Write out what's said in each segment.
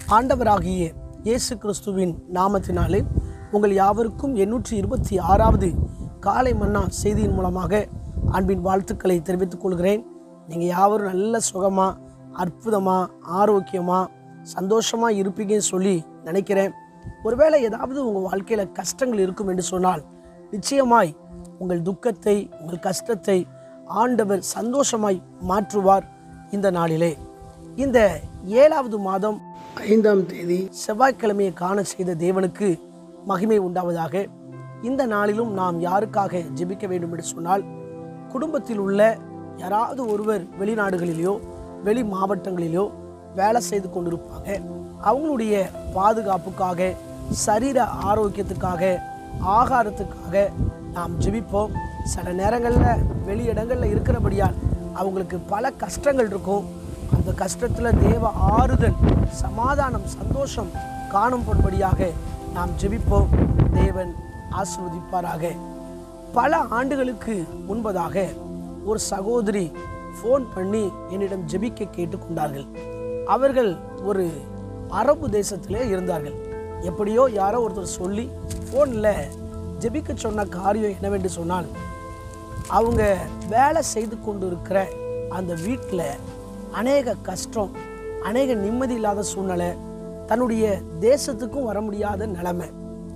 ஆண்டவராகிய இயேசு கிறிஸ்துவின் நாமத்தினாலே உங்கள் யாவருக்கும் எண்ணூற்றி இருபத்தி ஆறாவது காலை மன்னா செய்தியின் மூலமாக அன்பின் வாழ்த்துக்களை தெரிவித்துக் கொள்கிறேன் நீங்கள் யாவரும் நல்ல சுகமாக அற்புதமாக ஆரோக்கியமாக சந்தோஷமாக இருப்பீங்கன்னு சொல்லி நினைக்கிறேன் ஒருவேளை ஏதாவது உங்கள் வாழ்க்கையில் கஷ்டங்கள் இருக்கும் என்று சொன்னால் நிச்சயமாய் உங்கள் துக்கத்தை உங்கள் கஷ்டத்தை ஆண்டவர் சந்தோஷமாய் மாற்றுவார் இந்த நாளிலே இந்த ஏழாவது மாதம் ஐந்தாம் தேதி செவ்வாய்க்கிழமையை காண செய்த தேவனுக்கு மகிமை உண்டாவதாக இந்த நாளிலும் நாம் யாருக்காக ஜெபிக்க வேண்டும் என்று சொன்னால் குடும்பத்தில் உள்ள யாராவது ஒருவர் வெளிநாடுகளிலேயோ வெளி மாவட்டங்களிலோ வேலை செய்து கொண்டிருப்பாங்க அவங்களுடைய பாதுகாப்புக்காக சரீர ஆரோக்கியத்துக்காக ஆகாரத்துக்காக நாம் ஜெபிப்போம் சில நேரங்களில் வெளி இடங்களில் இருக்கிறபடியால் அவங்களுக்கு பல கஷ்டங்கள் இருக்கும் அந்த கஷ்டத்தில் தேவ ஆறுதல் சமாதானம் சந்தோஷம் காணும்படியாக நாம் ஜெபிப்போம் தேவன் ஆசிர்வதிப்பாராக பல ஆண்டுகளுக்கு முன்பதாக ஒரு சகோதரி ஃபோன் பண்ணி என்னிடம் ஜெபிக்க கேட்டுக்கொண்டார்கள் அவர்கள் ஒரு அரபு தேசத்திலே இருந்தார்கள் எப்படியோ யாரோ ஒருத்தர் சொல்லி ஃபோனில் ஜெபிக்க சொன்ன காரியம் என்னவென்று சொன்னால் அவங்க வேலை செய்து கொண்டு இருக்கிற அந்த வீட்டில் அநேக கஷ்டம் அநேக நிம்மதி இல்லாத சூழ்நிலை தன்னுடைய தேசத்துக்கும் வர முடியாத நிலைமை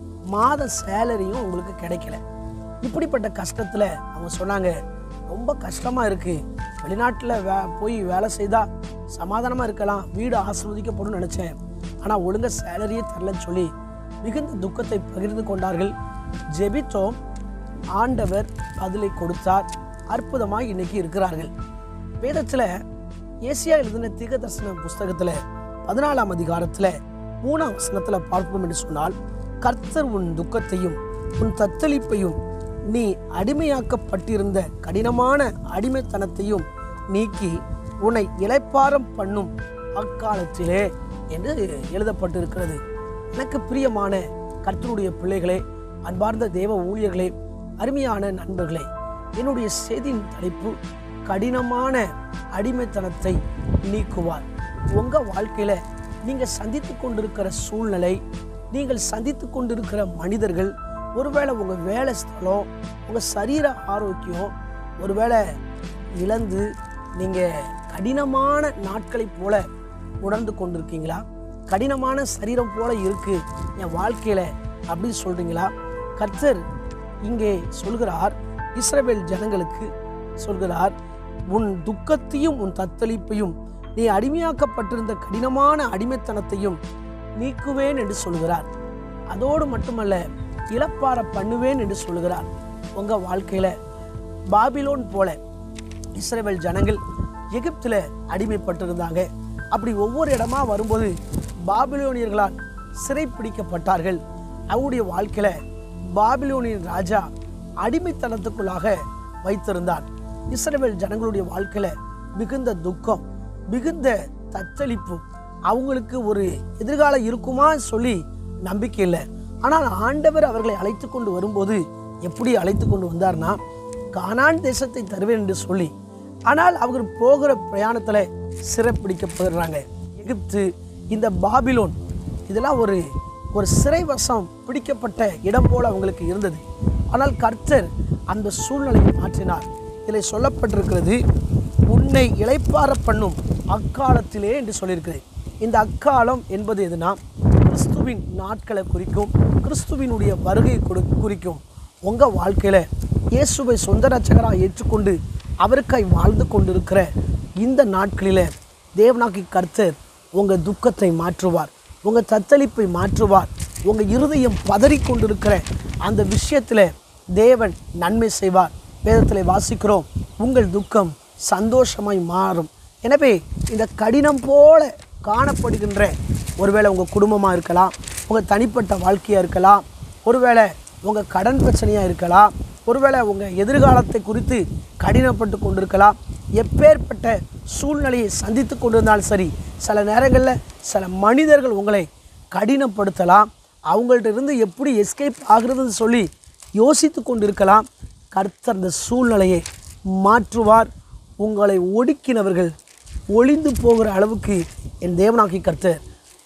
மாத சேலரியும் உங்களுக்கு கிடைக்கல இப்படிப்பட்ட கஷ்டத்தில் அவங்க சொன்னாங்க ரொம்ப கஷ்டமாக இருக்குது வெளிநாட்டில் வே போய் வேலை செய்தால் சமாதானமாக இருக்கலாம் வீடு ஆசிர்வதிக்கப்படும் நினச்சேன் ஆனால் ஒழுங்காக சேலரியே தரலன்னு சொல்லி மிகுந்த துக்கத்தை பகிர்ந்து கொண்டார்கள் ஜெபித்தோம் ஆண்டவர் பதிலை கொடுத்தார் அற்புதமாக இன்னைக்கு இருக்கிறார்கள் வேதத்தில் ஏசியா எழுதின தீர்க்கதரிசன புஸ்தகத்தில் பதினாலாம் அதிகாரத்தில் மூணாம் வசனத்தில் பார்ப்போம் என்று சொன்னால் கர்த்தர் உன் துக்கத்தையும் உன் தத்தளிப்பையும் நீ அடிமையாக்கப்பட்டிருந்த கடினமான அடிமைத்தனத்தையும் நீக்கி உன்னை இளைப்பாரம் பண்ணும் அக்காலத்திலே என்று எழுதப்பட்டிருக்கிறது எனக்கு பிரியமான கர்த்தருடைய பிள்ளைகளே அன்பார்ந்த தேவ ஊழியர்களே அருமையான நண்பர்களே என்னுடைய செய்தியின் தலைப்பு கடினமான அடிமைத்தனத்தை நீக்குவார் உங்க வாழ்க்கையில நீங்க சந்தித்து கொண்டிருக்கிற சூழ்நிலை நீங்கள் சந்தித்து கொண்டிருக்கிற மனிதர்கள் ஒருவேளை உங்க வேலை ஸ்தலம் உங்க சரீர ஆரோக்கியம் ஒருவேளை இழந்து நீங்க கடினமான நாட்களைப் போல உணர்ந்து கொண்டிருக்கீங்களா கடினமான சரீரம் போல இருக்கு என் வாழ்க்கையில அப்படின்னு சொல்றீங்களா கர்த்தர் இங்கே சொல்கிறார் இஸ்ரவேல் ஜனங்களுக்கு சொல்கிறார் உன் துக்கத்தையும் உன் தத்தளிப்பையும் நீ அடிமையாக்கப்பட்டிருந்த கடினமான அடிமைத்தனத்தையும் நீக்குவேன் என்று சொல்கிறார் அதோடு மட்டுமல்ல இழப்பார பண்ணுவேன் என்று சொல்கிறார் உங்க வாழ்க்கையில பாபிலோன் போல இஸ்ரேல் ஜனங்கள் எகிப்தில் அடிமைப்பட்டிருந்தாங்க அப்படி ஒவ்வொரு இடமா வரும்போது பாபிலோனியர்களால் சிறைப்பிடிக்கப்பட்டார்கள் அவருடைய வாழ்க்கையில பாபிலோனியன் ராஜா அடிமைத்தனத்துக்குள்ளாக வைத்திருந்தான் இஸ்ரேல் ஜனங்களுடைய வாழ்க்கையில மிகுந்த துக்கம் மிகுந்த தத்தளிப்பு அவங்களுக்கு ஒரு எதிர்காலம் இருக்குமா சொல்லி நம்பிக்கை இல்லை ஆனால் ஆண்டவர் அவர்களை அழைத்து கொண்டு வரும்போது எப்படி அழைத்து கொண்டு வந்தார்னா கானான் தேசத்தை தருவேன் என்று சொல்லி ஆனால் அவர் போகிற பிரயாணத்தில் சிறைப்பிடிக்கப்படுறாங்க எகிப்து இந்த பாபிலோன் இதெல்லாம் ஒரு ஒரு சிறைவசம் பிடிக்கப்பட்ட இடம் போல அவங்களுக்கு இருந்தது ஆனால் கர்த்தர் அந்த சூழ்நிலையை மாற்றினார் இதில் சொல்லப்பட்டிருக்கிறது உன்னை இளைப்பார பண்ணும் அக்காலத்திலே என்று சொல்லியிருக்கிறேன் இந்த அக்காலம் என்பது எதுனா கிறிஸ்துவின் நாட்களை குறிக்கும் கிறிஸ்துவினுடைய வருகையை கொடு குறிக்கும் உங்கள் வாழ்க்கையில் இயேசுவை சொந்த ரட்சகராக ஏற்றுக்கொண்டு அவருக்காய் வாழ்ந்து கொண்டிருக்கிற இந்த நாட்களில் தேவனாக்கி கர்த்தர் உங்கள் துக்கத்தை மாற்றுவார் உங்கள் தத்தளிப்பை மாற்றுவார் உங்கள் இருதயம் பதறி கொண்டிருக்கிற அந்த விஷயத்தில் தேவன் நன்மை செய்வார் வேதத்தில் வாசிக்கிறோம் உங்கள் துக்கம் சந்தோஷமாய் மாறும் எனவே இந்த கடினம் போல காணப்படுகின்ற ஒருவேளை உங்கள் குடும்பமாக இருக்கலாம் உங்கள் தனிப்பட்ட வாழ்க்கையாக இருக்கலாம் ஒருவேளை உங்கள் கடன் பிரச்சனையாக இருக்கலாம் ஒருவேளை உங்கள் எதிர்காலத்தை குறித்து கடினப்பட்டு கொண்டிருக்கலாம் எப்பேற்பட்ட சூழ்நிலையை சந்தித்து கொண்டிருந்தாலும் சரி சில நேரங்களில் சில மனிதர்கள் உங்களை கடினப்படுத்தலாம் அவங்கள்ட்ட இருந்து எப்படி எஸ்கேப் ஆகுறதுன்னு சொல்லி யோசித்து கொண்டிருக்கலாம் கர்த்தர் அந்த சூழ்நிலையை மாற்றுவார் உங்களை ஒடுக்கினவர்கள் ஒளிந்து போகிற அளவுக்கு என் தேவனாகி கர்த்தர்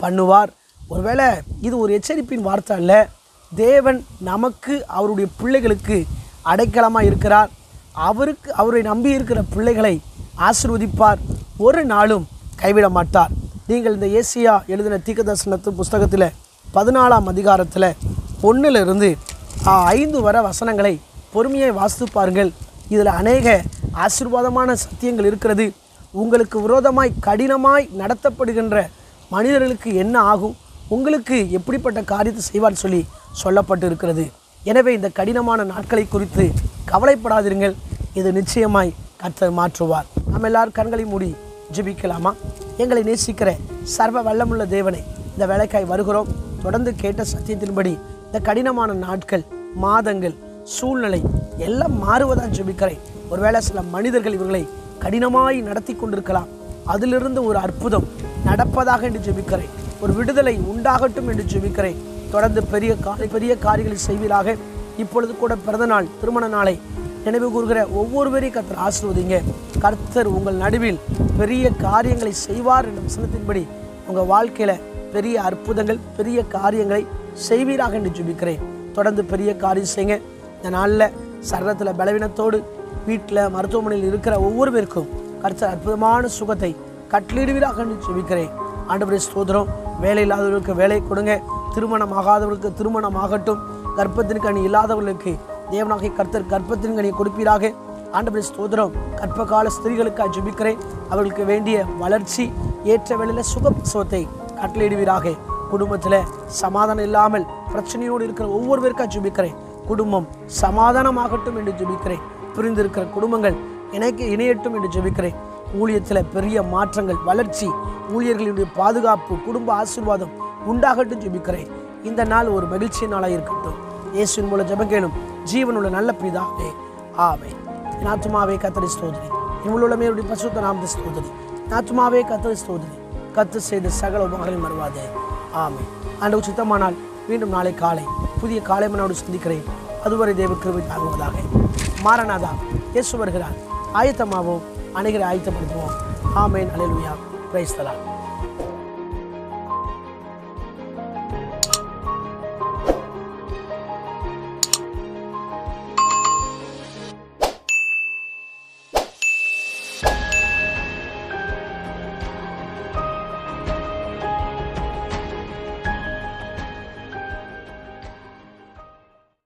பண்ணுவார் ஒருவேளை இது ஒரு எச்சரிப்பின் வார்த்தை அல்ல தேவன் நமக்கு அவருடைய பிள்ளைகளுக்கு அடைக்கலமாக இருக்கிறார் அவருக்கு அவரை நம்பி இருக்கிற பிள்ளைகளை ஆசிர்வதிப்பார் ஒரு நாளும் கைவிட மாட்டார் நீங்கள் இந்த ஏசியா எழுதின தீர்க்கதரிசனத்து புஸ்தகத்தில் பதினாலாம் அதிகாரத்தில் ஒன்றிலிருந்து ஐந்து வர வசனங்களை பொறுமையை வாசித்து பாருங்கள் இதில் அநேக ஆசீர்வாதமான சத்தியங்கள் இருக்கிறது உங்களுக்கு விரோதமாய் கடினமாய் நடத்தப்படுகின்ற மனிதர்களுக்கு என்ன ஆகும் உங்களுக்கு எப்படிப்பட்ட காரியத்தை செய்வார் சொல்லி சொல்லப்பட்டு இருக்கிறது எனவே இந்த கடினமான நாட்களை குறித்து கவலைப்படாதிருங்கள் இது நிச்சயமாய் கர்த்தர் மாற்றுவார் நம்ம எல்லாரும் கண்களை மூடி ஜெபிக்கலாமா எங்களை நேசிக்கிற சர்வ வல்லமுள்ள தேவனை இந்த வேலைக்காய் வருகிறோம் தொடர்ந்து கேட்ட சத்தியத்தின்படி இந்த கடினமான நாட்கள் மாதங்கள் சூழ்நிலை எல்லாம் மாறுவதா ஜெபிக்கிறேன் ஒருவேளை சில மனிதர்கள் இவர்களை கடினமாய் நடத்தி கொண்டிருக்கலாம் அதிலிருந்து ஒரு அற்புதம் நடப்பதாக என்று ஜெபிக்கிறேன் ஒரு விடுதலை உண்டாகட்டும் என்று ஜெபிக்கிறேன் தொடர்ந்து பெரிய காரி பெரிய காரியங்களை செய்வீராக இப்பொழுது கூட பிறந்த நாள் திருமண நாளை நினைவு கூறுகிற ஒவ்வொருவரையும் கர்த்தர் ஆசிர்வதிங்க கர்த்தர் உங்கள் நடுவில் பெரிய காரியங்களை செய்வார் என்ற வசனத்தின்படி உங்கள் வாழ்க்கையில் பெரிய அற்புதங்கள் பெரிய காரியங்களை செய்வீராக என்று ஜெபிக்கிறேன் தொடர்ந்து பெரிய காரியம் செய்யுங்க இந்த நாளில் சரீரத்தில் பலவீனத்தோடு வீட்டில் மருத்துவமனையில் இருக்கிற ஒவ்வொருவருக்கும் கர்த்தர் அற்புதமான சுகத்தை கட்டளிடுவீராக என்று ஜெபிக்கிறேன் ஆண்டவரே ஸ்தோத்திரம் வேலை இல்லாதவர்களுக்கு வேலை கொடுங்க திருமணம் ஆகாதவர்களுக்கு திருமணம் ஆகட்டும் கர்ப்பத்தின் கனி இல்லாதவர்களுக்கு தேவனாகிய கர்த்தர் கர்ப்பத்தின் கனியை கொடுப்பீராக ஆண்டவரே ஸ்தோத்திரம் கற்பகால ஸ்திரீகளுக்காக ஜெபிக்கிறேன் அவர்களுக்கு வேண்டிய வளர்ச்சி ஏற்ற வேளையில் சுகப்பிரசவத்தை கட்டளையிடுவீராக குடும்பத்தில் சமாதானம் இல்லாமல் பிரச்சனையோடு இருக்கிற ஒவ்வொருவருக்கா ஜெபிக்கிறேன் குடும்பம் சமாதானமாகட்டும் என்று ஜெபிக்கிறேன் பிரிந்திருக்கிற குடும்பங்கள் இணைக்க இணையட்டும் என்று ஜெபிக்கிறேன் ஊழியத்தில் பெரிய மாற்றங்கள் வளர்ச்சி ஊழியர்களுடைய பாதுகாப்பு குடும்ப ஆசீர்வாதம் உண்டாகட்டும் ஜெபிக்கிறேன் இந்த நாள் ஒரு மகிழ்ச்சி நாளாக இருக்கட்டும் இயேசுவின் மூலம் ஜெபக்கேளும் ஜீவனுள்ள நல்ல பிதாவே ஆமே என் ஆத்துமாவே கத்தரி ஸ்தோதரி இவளுள்ள பசுத்த நாமத்தை ஸ்தோதரி என் ஆத்துமாவே கத்தரி ஸ்தோதரி கத்து செய்த சகல உபகளையும் மறுவாதே ஆமே ஆண்டு சுத்தமானால் மீண்டும் நாளை காலை புதிய காலை மனோடு சந்திக்கிறேன் அதுவரை தேவ கிருபை தாங்குவதாக மாரநாதா இயேசு வருகிறார் ஆயத்தமாவோம் அனைகரை ஆயத்தப்படுத்துவோம் ஆமேன் அலையலுயா பிரைஸ்தலா